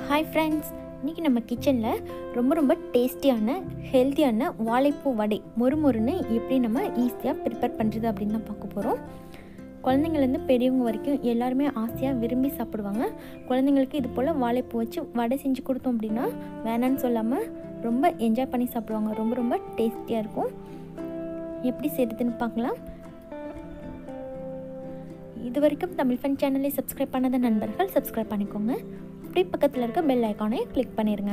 hi friends இன்றைக்கி நம்ம கிச்சனில் ரொம்ப ரொம்ப டேஸ்டியான ஹெல்த்தியான வாழைப்பூ வடை மொறுமொறுன்னு எப்படி நம்ம ஈஸியாக ப்ரிப்பேர் பண்ணுறது அப்படின்னு தான் பார்க்க போகிறோம் குழந்தைங்கள்லேருந்து பெரியவங்க வரைக்கும் எல்லாருமே ஆசையாக விரும்பி சாப்பிடுவாங்க குழந்தைங்களுக்கு இது போல் வாழைப்பூ வச்சு வடை செஞ்சு கொடுத்தோம் அப்படின்னா வேணான்னு சொல்லாமல் ரொம்ப என்ஜாய் பண்ணி சாப்பிடுவாங்க ரொம்ப ரொம்ப டேஸ்டியாக இருக்கும் எப்படி செய்கிறதுன்னு பார்க்கலாம் இது வரைக்கும் தமிழ் ஃபன் சேனலை சப்ஸ்கிரைப் பண்ணாத நண்பர்கள் சப்ஸ்கிரைப் பண்ணிக்கோங்க அப்படியே பக்கத்தில் இருக்க பெல் ஐக்கானை கிளிக் பண்ணிடுங்க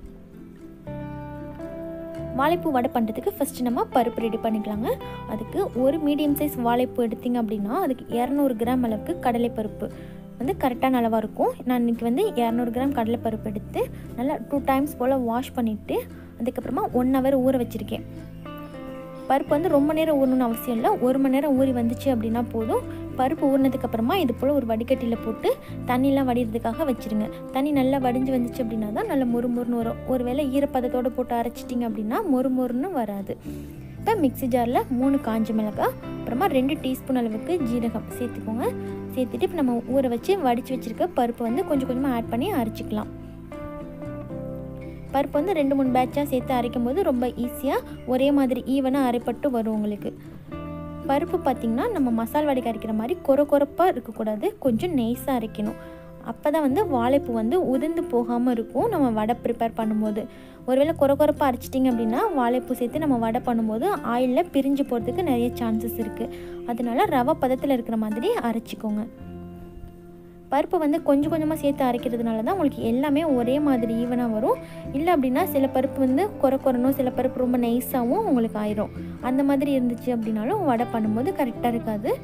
வாழைப்பூ வடை பண்ணுறதுக்கு ஃபஸ்ட்டு நம்ம பருப்பு ரெடி பண்ணிக்கலாங்க அதுக்கு ஒரு மீடியம் சைஸ் வாழைப்பூ எடுத்திங்க அப்படின்னா அதுக்கு இரநூறு கிராம் அளவுக்கு கடலைப்பருப்பு வந்து கரெக்டான அளவாக இருக்கும் நான் இன்றைக்கி வந்து இரநூறு கிராம் கடலைப்பருப்பு எடுத்து நல்லா டூ டைம்ஸ் போல் வாஷ் பண்ணிவிட்டு அதுக்கப்புறமா ஒன் ஹவர் ஊற வச்சுருக்கேன் பருப்பு வந்து ரொம்ப நேரம் ஊறணும்னு அவசியம் இல்லை ஒரு மணி நேரம் ஊறி வந்துச்சு அப்படின்னா போதும் பருப்பு ஊறினதுக்கப்புறமா இது போல் ஒரு வடிகட்டியில் போட்டு தண்ணிலாம் வடிகிறதுக்காக வச்சுருங்க தண்ணி நல்லா வடிஞ்சு வந்துச்சு அப்படின்னா தான் நல்லா மொறு மொறுன்னு வரும் ஒருவேளை ஈரப்பதத்தோடு போட்டு அரைச்சிட்டிங்க அப்படின்னா மொறு மொறுன்னு வராது இப்போ மிக்ஸி ஜாரில் மூணு காஞ்ச மிளகாய் அப்புறமா ரெண்டு டீஸ்பூன் அளவுக்கு ஜீரகம் சேர்த்துக்கோங்க சேர்த்துட்டு இப்போ நம்ம ஊற வச்சு வடித்து வச்சுருக்க பருப்பு வந்து கொஞ்சம் கொஞ்சமாக ஆட் பண்ணி அரைச்சிக்கலாம் பருப்பு வந்து ரெண்டு மூணு பேட்சாக சேர்த்து அரைக்கும் போது ரொம்ப ஈஸியாக ஒரே மாதிரி ஈவனாக அரைப்பட்டு வரும் உங்களுக்கு பருப்பு பார்த்திங்கன்னா நம்ம மசால் வடைக்கு அரைக்கிற மாதிரி கொர கொரப்பாக இருக்கக்கூடாது கொஞ்சம் நெய்ஸாக அரைக்கணும் அப்போ தான் வந்து வாழைப்பூ வந்து உதிர்ந்து போகாமல் இருக்கும் நம்ம வடை ப்ரிப்பேர் பண்ணும்போது ஒருவேளை கொர கொரப்பாக அரைச்சிட்டிங்க அப்படின்னா வாழைப்பூ சேர்த்து நம்ம வடை பண்ணும்போது ஆயிலில் பிரிஞ்சு போகிறதுக்கு நிறைய சான்சஸ் இருக்குது அதனால ரவை பதத்தில் இருக்கிற மாதிரி அரைச்சிக்கோங்க பருப்பு வந்து கொஞ்சம் கொஞ்சமாக சேர்த்து அரைக்கிறதுனால தான் உங்களுக்கு எல்லாமே ஒரே மாதிரி ஈவனாக வரும் இல்லை அப்படின்னா சில பருப்பு வந்து குறை குறணும் சில பருப்பு ரொம்ப நைஸாகவும் உங்களுக்கு ஆயிரும் அந்த மாதிரி இருந்துச்சு அப்படின்னாலும் வடை பண்ணும்போது கரெக்டாக இருக்காது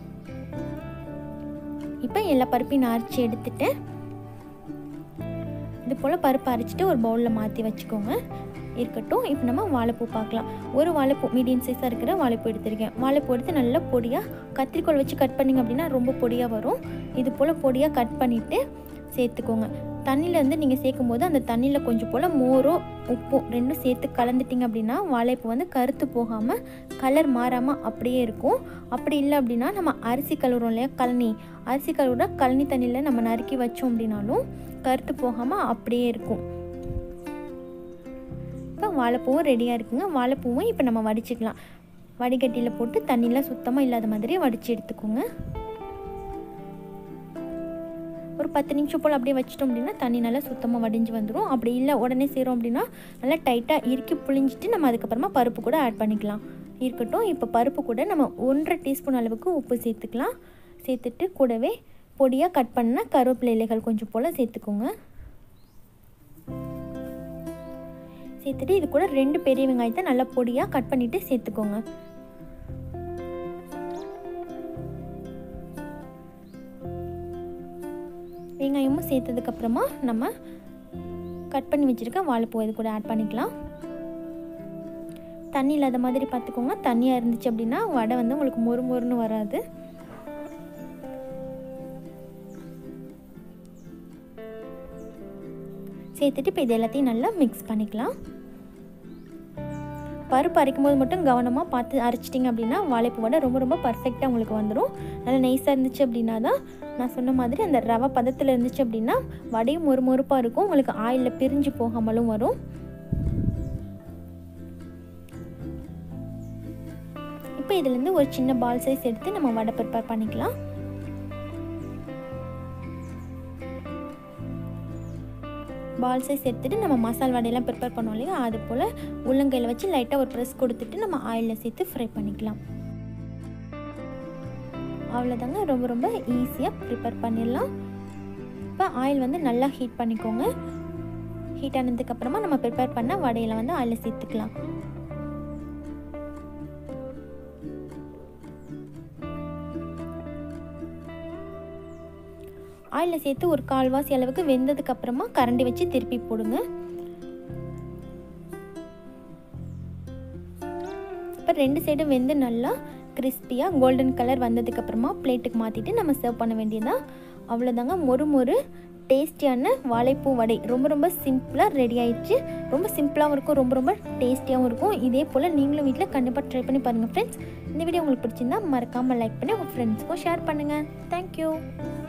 இப்போ எல்லா பருப்பையும் நான் அரைச்சி எடுத்துட்டேன் இது போல் பருப்பு அரைச்சிட்டு ஒரு பவுலில் மாற்றி வச்சுக்கோங்க இருக்கட்டும் இப்போ நம்ம வாழைப்பூ பார்க்கலாம் ஒரு வாழைப்பூ மீடியம் சைஸாக இருக்கிற வாழைப்பூ எடுத்திருக்கேன் வாழைப்பூ எடுத்து நல்லா பொடியாக கத்திரிக்கோள் வச்சு கட் பண்ணிங்க அப்படின்னா ரொம்ப பொடியாக வரும் இது போல் பொடியாக கட் பண்ணிவிட்டு சேர்த்துக்கோங்க தண்ணியில் வந்து நீங்கள் சேர்க்கும் போது அந்த தண்ணியில் கொஞ்சம் போல் மோரோ உப்பும் ரெண்டும் சேர்த்து கலந்துட்டிங்க அப்படின்னா வாழைப்பூ வந்து கருத்து போகாமல் கலர் மாறாமல் அப்படியே இருக்கும் அப்படி இல்லை அப்படின்னா நம்ம அரிசி கழுவுறோம் இல்லையா கழனி அரிசி கழுவுற கழனி தண்ணியில் நம்ம நறுக்கி வச்சோம் அப்படின்னாலும் கருத்து போகாமல் அப்படியே இருக்கும் இப்போ வாழைப்பூவும் ரெடியாக இருக்குங்க வாழைப்பூவும் இப்போ நம்ம வடிச்சிக்கலாம் வடிகட்டியில் போட்டு தண்ணியில் சுத்தமாக இல்லாத மாதிரி வடித்து எடுத்துக்கோங்க ஒரு பத்து நிமிஷம் போல் அப்படியே வச்சிட்டோம் அப்படின்னா தண்ணி நல்லா சுத்தமாக வடிஞ்சு வந்துடும் அப்படி இல்லை உடனே செய்கிறோம் அப்படின்னா நல்லா டைட்டாக இறுக்கி புளிஞ்சிட்டு நம்ம அதுக்கப்புறமா பருப்பு கூட ஆட் பண்ணிக்கலாம் இருக்கட்டும் இப்போ பருப்பு கூட நம்ம ஒன்றரை டீஸ்பூன் அளவுக்கு உப்பு சேர்த்துக்கலாம் சேர்த்துட்டு கூடவே பொடியாக கட் பண்ண கருவேப்பிலை இலைகள் கொஞ்சம் போல் சேர்த்துக்கோங்க சேர்த்துட்டு இது கூட ரெண்டு பெரிய வெங்காயத்தை நல்லா பொடியாக கட் பண்ணிவிட்டு சேர்த்துக்கோங்க வெங்காயமும் சேர்த்ததுக்கப்புறமா நம்ம கட் பண்ணி வச்சுருக்க வாழைப்பூ இது கூட ஆட் பண்ணிக்கலாம் தண்ணி இல்லாத மாதிரி பார்த்துக்கோங்க தண்ணியாக இருந்துச்சு அப்படின்னா வடை வந்து உங்களுக்கு மொறு மொறுன்னு வராது சேர்த்துட்டு இப்போ இது எல்லாத்தையும் நல்லா மிக்ஸ் பண்ணிக்கலாம் பருப்பு அரைக்கும் போது மட்டும் கவனமாக பார்த்து அரைச்சிட்டிங்க அப்படின்னா வாழைப்பூ வடை ரொம்ப ரொம்ப பர்ஃபெக்டாக உங்களுக்கு வந்துடும் நல்லா நைஸாக இருந்துச்சு அப்படின்னா தான் நான் சொன்ன மாதிரி அந்த ரவை பதத்தில் இருந்துச்சு அப்படின்னா வடையும் ஒரு மொறுப்பாக இருக்கும் உங்களுக்கு ஆயிலில் பிரிஞ்சு போகாமலும் வரும் இப்போ இதுலேருந்து ஒரு சின்ன பால் சைஸ் எடுத்து நம்ம வடை ப்ரிப்பேர் பண்ணிக்கலாம் பால் சைஸ் எடுத்துகிட்டு நம்ம மசால் வடையெல்லாம் ப்ரிப்பேர் பண்ணோம் இல்லையா அது போல் உள்ளங்கையில் வச்சு லைட்டாக ஒரு ப்ரெஸ் கொடுத்துட்டு நம்ம ஆயிலில் சேர்த்து ஃப்ரை பண்ணிக்கலாம் அவ்வளோதாங்க ரொம்ப ரொம்ப ஈஸியாக ப்ரிப்பேர் பண்ணிடலாம் இப்போ ஆயில் வந்து நல்லா ஹீட் பண்ணிக்கோங்க ஹீட் ஆனதுக்கப்புறமா நம்ம ப்ரிப்பேர் பண்ண வடையில் வந்து ஆயிலில் சேர்த்துக்கலாம் ஆயிலில் சேர்த்து ஒரு கால்வாசி அளவுக்கு வெந்ததுக்கு அப்புறமா கரண்டி வச்சு திருப்பி போடுங்க இப்போ ரெண்டு சைடும் வெந்து நல்லா கிறிஸ்பியாக கோல்டன் கலர் வந்ததுக்கப்புறமா பிளேட்டுக்கு மாற்றிட்டு நம்ம சர்வ் பண்ண வேண்டியதான் அவ்வளோதாங்க மொறு மொறு டேஸ்டியான வாழைப்பூ வடை ரொம்ப ரொம்ப சிம்பிளாக ரெடி ஆயிடுச்சு ரொம்ப சிம்பிளாகவும் இருக்கும் ரொம்ப ரொம்ப டேஸ்டியாகவும் இருக்கும் இதே போல் நீங்களும் வீட்டில் கண்டிப்பாக ட்ரை பண்ணி பாருங்கள் ஃப்ரெண்ட்ஸ் இந்த வீடியோ உங்களுக்கு பிடிச்சிருந்தா மறக்காமல் லைக் பண்ணி உங்கள் ஃப்ரெண்ட்ஸ்க்கும் ஷேர் பண்ணுங்கள் தேங்க்யூ